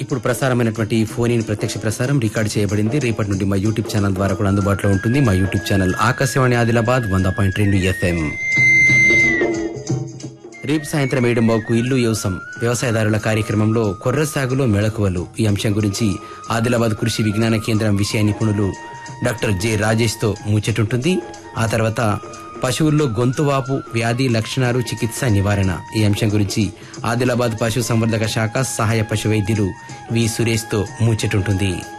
ఇప్పుడు ప్రసారమైనటువంటి phone in ప్రత్యక్ష ప్రసారం రికార్డు చేయబడింది రేపటి నుండి మా యూట్యూబ్ ఛానల్ ద్వారా కూడా అందుబాటులో ఉంటుంది మా యూట్యూబ్ ఛానల్ ఆకాశవాణి ఆదిలాబాద్ వంద పాయింట్ రెండు ఎఫ్ఎం రేపు సాయంత్రం ఏడు మోకు ఇల్లు వ్యవసం వ్యవసాయదారుల కార్యక్రమంలో కొర్ర సాగులో మెళకువలు ఈ అంశం గురించి ఆదిలాబాద్ కృషి విజ్ఞాన కేంద్రం విషయ నిపుణులు డాక్టర్ జె రాజేష్ తో ముచ్చటుంటుంది ఆ తర్వాత పశువుల్లో గొంతువాపు వ్యాధి లక్షణాలు చికిత్స నివారణ ఈ అంశం గురించి ఆదిలాబాద్ పశు సంవర్ధక శాఖ సహాయ పశు వైద్యులు వి సురేష్ తో ముచ్చటుంటుంది